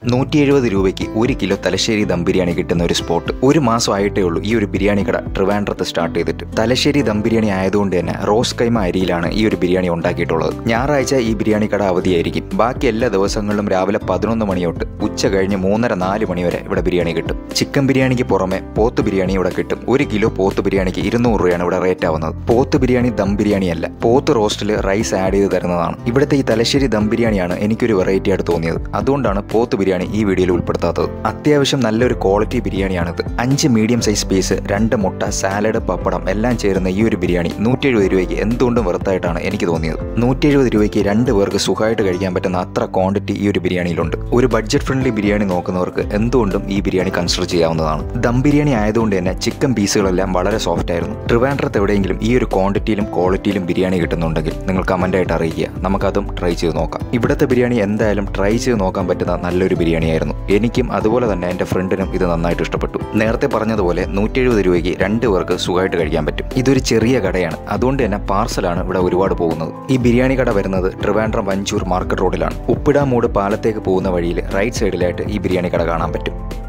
നൂറ്റി എഴുപത് രൂപയ്ക്ക് ഒരു കിലോ തലശ്ശേരി ദം ബിരിയാണി കിട്ടുന്ന ഒരു സ്പോട്ട് ഒരു മാസം ആയിട്ടേ ഉള്ളൂ ഈ ഒരു ബിരിയാണി കട ട്രിവാൻഡ്രത്ത് സ്റ്റാർട്ട് ചെയ്തിട്ട് തലശ്ശേരി ദം ബിരിയാണി ആയതുകൊണ്ട് തന്നെ റോസ് കൈമ അരിയിലാണ് ഈ ഒരു ബിരിയാണി ഉണ്ടാക്കിയിട്ടുള്ളത് ഞായറാഴ്ച ഈ ബിരിയാണി കട അവധിയായിരിക്കും ബാക്കി എല്ലാ ദിവസങ്ങളിലും രാവിലെ പതിനൊന്ന് മണി തൊട്ട് ഉച്ച കഴിഞ്ഞ് മൂന്നര നാല് മണി വരെ ഇവിടെ ബിരിയാണി കിട്ടും ചിക്കൻ ബിരിയാണിക്ക് പുറമെ പോത്ത് ബിരിയാണി ഇവിടെ കിട്ടും ഒരു കിലോ പോത്ത് ബിരിയാണിക്ക് ഇരുന്നൂറ് രൂപയാണ് ഇവിടെ റേറ്റ് ആവുന്നത് പോത്ത് ബിരിയാണി ദം ബിരിയാണി അല്ല പോത്ത് റോസ്റ്റിൽ റൈസ് ആഡ് ചെയ്ത് തരുന്നതാണ് ഇവിടുത്തെ ഈ തലശ്ശേരി ദം ബിരിയാണിയാണ് എനിക്കൊരു വെറൈറ്റി ആയിട്ട് തോന്നിയത് അതുകൊണ്ടാണ് പോത്ത് ബിരിയാണി ഈ വീഡിയോയിൽ ഉൾപ്പെടുത്താത്തത് അത്യാവശ്യം നല്ലൊരു ക്വാളിറ്റി ബിരിയാണിയാണിത് അഞ്ച് മീഡിയം സൈസ് പീസ് രണ്ട് മുട്ട സാലഡ് പപ്പടം എല്ലാം ചേരുന്ന ഈ ഒരു ബിരിയാണി നൂറ്റി എഴുപത് രൂപയ്ക്ക് എന്തുകൊണ്ടും വെറുത്തായിട്ടാണ് എനിക്ക് തോന്നിയത് നൂറ്റി എഴുപത് രൂപയ്ക്ക് രണ്ട് പേർക്ക് സുഖമായിട്ട് കഴിക്കാൻ പറ്റുന്ന അത്ര ക്വാണ്ടിറ്റി ഈ ഒരു ബിരിയാണിയിലുണ്ട് ഒരു ബഡ്ജറ്റ് ഫ്രണ്ട്ലി ബിരിയാണി നോക്കുന്നവർക്ക് എന്തുകൊണ്ടും ഈ ബിരിയാണി കൺസിഡർ ചെയ്യാവുന്നതാണ് ദം ബിരിയാണി ആയതുകൊണ്ട് തന്നെ ചിക്കൻ പീസുകളെല്ലാം വളരെ സോഫ്റ്റ് ആയിരുന്നു ട്രിവാൻഡ്രത്ത് എവിടെയെങ്കിലും ഈ ഒരു ക്വാണ്ടിറ്റിയിലും ക്വാളിറ്റിയിലും ബിരിയാണി കിട്ടുന്നുണ്ടെങ്കിൽ നിങ്ങൾ കമൻ്റായിട്ട് അറിയിക്കുക നമുക്കതും ട്രൈ ചെയ്ത് നോക്കാം ഇവിടുത്തെ ബിരിയാണി എന്തായാലും ട്രൈ ചെയ്ത് നോക്കാൻ പറ്റുന്ന നല്ലൊരു ബിരിയാണിയായിരുന്നു എനിക്കും അതുപോലെ തന്നെ എൻ്റെ ഫ്രണ്ടിനും ഇത് നന്നായിട്ട് ഇഷ്ടപ്പെട്ടു നേരത്തെ പറഞ്ഞതുപോലെ നൂറ്റി എഴുപത് രൂപയ്ക്ക് രണ്ട് പേർക്ക് സുഖമായിട്ട് കഴിക്കാൻ പറ്റും ഇതൊരു ചെറിയ കടയാണ് അതുകൊണ്ട് തന്നെ പാർസലാണ് ഇവിടെ ഒരുപാട് പോകുന്നത് ഈ ബിരിയാണി കട വരുന്നത് ട്രിവാൻഡ്രം വഞ്ചൂർ മാർക്കറ്റ് റോഡിലാണ് ഉപ്പിടാമൂട് പാലത്തേക്ക് പോകുന്ന വഴിയിൽ റൈറ്റ് സൈഡിലായിട്ട് ഈ ബിരിയാണി കട കാണാൻ പറ്റും